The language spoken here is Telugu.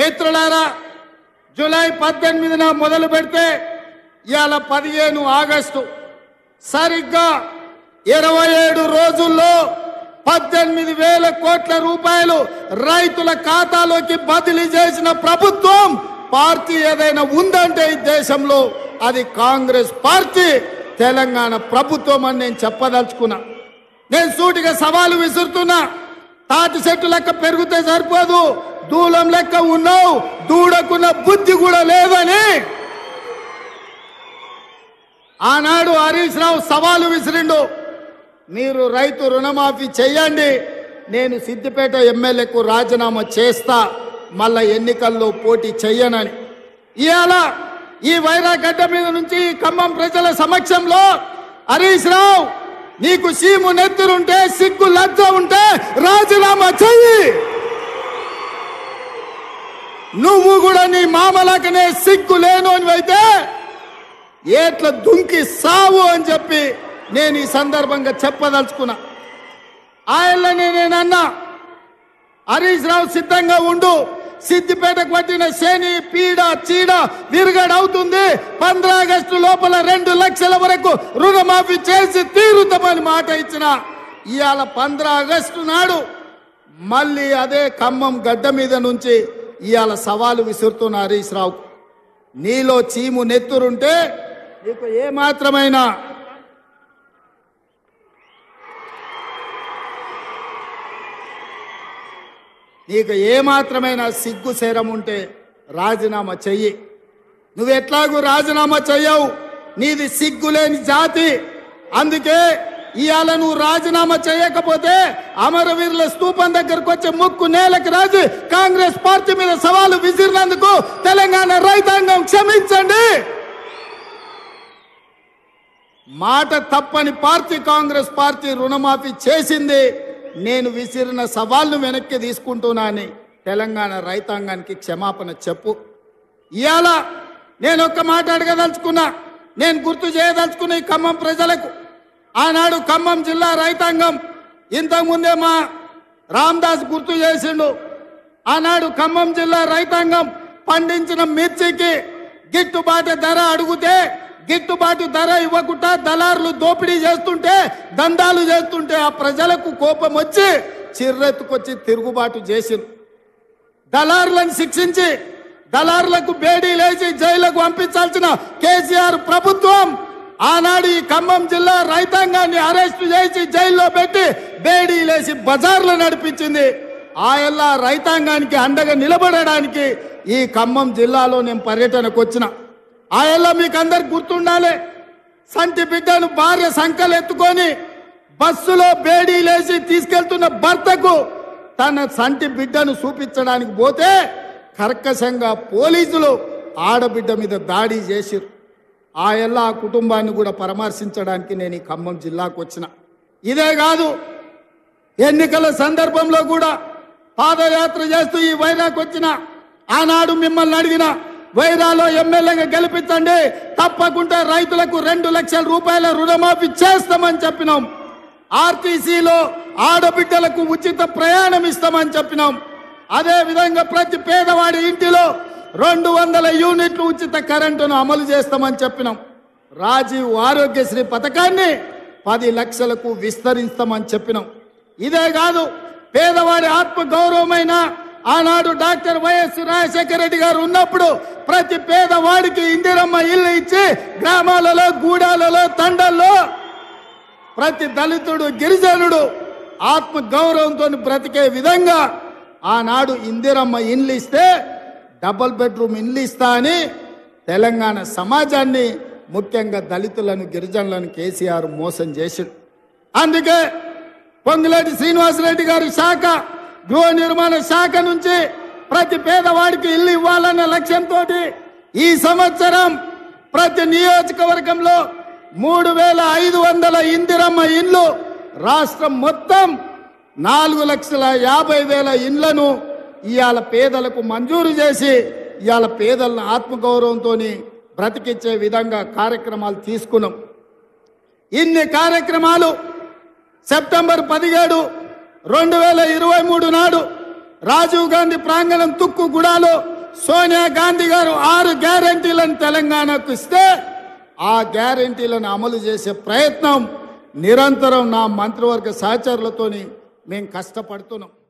మిత్రులారా జూలై పద్దెనిమిదిన మొదలు పెడితే ఇవాళ పదిహేను ఆగస్టు సరిగ్గా ఇరవై ఏడు రోజుల్లో పద్దెనిమిది వేల కోట్ల రూపాయలు రైతుల ఖాతాలోకి బదిలీ చేసిన ప్రభుత్వం పార్టీ ఏదైనా ఉందంటే ఈ దేశంలో అది కాంగ్రెస్ పార్టీ తెలంగాణ ప్రభుత్వం అని నేను చెప్పదలుచుకున్నా నేను సూటిగా సవాలు విసురుతున్నా తాటి చెట్టు లెక్క పెరిగితే సరిపోదు దూలం లెక్క ఉన్నావు దూడకున్న బుద్ధి కూడా లేదని ఆనాడు హరీష్ రావు సవాలు విసిరిండు మీరు రైతు రుణమాఫీ చెయ్యండి నేను సిద్దిపేట ఎమ్మెల్యేకు రాజీనామా చేస్తా మళ్ళా ఎన్నికల్లో పోటీ చెయ్యనని ఇవాళ ఈ వైరాగడ్డ మీద నుంచి ఈ ఖమ్మం ప్రజల సమక్షంలో హరీష్ రావు నీకు సీము నెత్తురుంటే సిగ్గు లజ్జ ఉంటే రాజీనామా చెయ్యి నువ్వు కూడా నీ మామలకనే సిగ్గు లేను అని అయితే ఏట్ల దుంకి సావు అని చెప్పి నేను ఈ సందర్భంగా చెప్పదలుచుకున్నా ఆయనని నేను అన్నా హరీష్ రావు సిద్ధంగా ఉండు సిద్దిపేటకు పట్టిన శని పీడ చీడ విరుగడవుతుంది పంద్ర ఆగస్టు లోపల రెండు లక్షల వరకు రుణమాఫీ చేసి తీరుతామని మాట ఇచ్చిన ఇవాళ పంద్ర ఆగస్టు నాడు మళ్ళీ అదే ఖమ్మం గడ్డ మీద నుంచి ఇవాళ సవాలు విసురుతున్న హరీష్ రావు నీలో చీము నెత్తురుంటే నీకు ఏ మాత్రమైనా నీకు ఏ మాత్రమైనా సిగ్గు శరం ఉంటే రాజీనామా చెయ్యి నువ్వు ఎట్లాగూ రాజీనామా చెయ్యవు నీది సిగ్గులేని జాతి అందుకే ఇవాళ నువ్వు రాజీనామా చేయకపోతే అమరవీరుల స్తూపం దగ్గరకు వచ్చే ముక్కు నేలకు రాజు కాంగ్రెస్ పార్టీ మీద సవాలు విసిరినందుకు తెలంగాణ రైతాంగం క్షమించండి మాట తప్పని పార్టీ కాంగ్రెస్ పార్టీ రుణమాఫీ చేసింది నేను విసిరిన సవాల్ను వెనక్కి తీసుకుంటున్నానని తెలంగాణ రైతాంగానికి క్షమాపణ చెప్పు ఇవాళ నేను ఒక్క మాట అడగదలుచుకున్నా నేను గుర్తు చేయదలుచుకున్న ఈ ఖమ్మం ప్రజలకు ఆనాడు ఖమ్మం జిల్లా రైతాంగం ఇంతకుముందే మా రామ్దాస్ గుర్తు చేసిండు ఆనాడు ఖమ్మం జిల్లా రైతాంగం పండించిన మిర్చికి గిట్టుబాటు ధర అడిగితే గిట్టుబాటు ధర ఇవ్వకుండా దళారులు దోపిడీ చేస్తుంటే దందాలు చేస్తుంటే ఆ ప్రజలకు కోపం వచ్చి చిర్రెత్తుకొచ్చి తిరుగుబాటు చేసింది దళారులను శిక్షించి దళారులకు బేడీ లేచి జైలుకు పంపించాల్సిన కేసీఆర్ ప్రభుత్వం ఆనాడు ఈ ఖమ్మం జిల్లా రైతాంగాన్ని అరెస్టు చేసి జైల్లో పెట్టి బేడీ లేసి బజార్లు నడిపించింది ఆయల్లా రైతాంగానికి అండగా నిలబడడానికి ఈ ఖమ్మం జిల్లాలో నేను పర్యటనకు వచ్చిన ఆయల్లా మీకు అందరికి గుర్తుండాలి సంటి బిడ్డను భార్య సంకలు ఎత్తుకొని బస్సులో బేడీ లేచి తీసుకెళ్తున్న భర్తకు తన సంటి బిడ్డను చూపించడానికి పోతే కర్కశంగా పోలీసులు ఆడబిడ్డ మీద దాడి చేసిరు ఆ ఎల్లా ఆ కుటుంబాన్ని కూడా పరామర్శించడానికి నేను ఈ ఖమ్మం జిల్లాకు వచ్చిన ఇదే కాదు ఎన్నికల సందర్భంలో కూడా పాదయాత్ర చేస్తూ ఈ వైరాకు వచ్చిన ఆనాడు మిమ్మల్ని అడిగిన వైరాలో ఎమ్మెల్యేగా గెలిపించండి తప్పకుండా రైతులకు రెండు లక్షల రూపాయల రుణమాఫీ చేస్తామని చెప్పినాం ఆర్టీసీలో ఆడబిడ్డలకు ఉచిత ప్రయాణం ఇస్తామని చెప్పినాం అదే విధంగా ప్రతి పేదవాడి ఇంటిలో రెండు వందల యూనిట్లు ఉచిత కరెంటును అమలు చేస్తామని చెప్పినాం రాజీవ్ ఆరోగ్యశ్రీ పథకాన్ని పది లక్షలకు విస్తరిస్తామని చెప్పినాం ఇదే కాదు పేదవాడి ఆత్మ గౌరవమైన ఆనాడు డాక్టర్ వైఎస్ రాజశేఖర రెడ్డి గారు ఉన్నప్పుడు ప్రతి పేదవాడికి ఇందిరమ్మ ఇల్లు ఇచ్చి గ్రామాలలో గూడాలలో తండల్లో ప్రతి దళితుడు గిరిజనుడు ఆత్మ గౌరవంతో బ్రతికే విధంగా ఆనాడు ఇందిరమ్మ ఇండ్లు ఇస్తే డబుల్ బెడ్రూమ్ ఇండ్లు ఇస్తా అని తెలంగాణ సమాజాన్ని ముఖ్యంగా దళితులను గిరిజనులను కేసీఆర్ మోసం చేసిండు అందుకే పొంగులేటి శ్రీనివాసరెడ్డి గారి శాఖ గృహ నిర్మాణ శాఖ నుంచి ప్రతి పేదవాడికి ఇల్లు ఇవ్వాలన్న లక్ష్యంతో ఈ సంవత్సరం ప్రతి నియోజకవర్గంలో మూడు వేల ఐదు వందల ఇందిరమ్మ ఇండ్లు రాష్ట్రం మొత్తం నాలుగు లక్షల యాభై వేల ఇండ్లను ఇవాళ పేదలకు మంజూరు చేసి ఇవాళ పేదలను ఆత్మగౌరవంతో బ్రతికించే విధంగా కార్యక్రమాలు తీసుకున్నాం ఇన్ని కార్యక్రమాలు సెప్టెంబర్ పదిహేడు రెండు వేల ఇరవై మూడు నాడు రాజీవ్ గాంధీ ప్రాంగణం తుక్కు గుడాలో సోనియా గాంధీ గారు ఆరు గ్యారంటీలను తెలంగాణకు ఇస్తే ఆ గ్యారంటీలను అమలు చేసే ప్రయత్నం నిరంతరం నా మంత్రివర్గ సహచరులతోని మేము కష్టపడుతున్నాం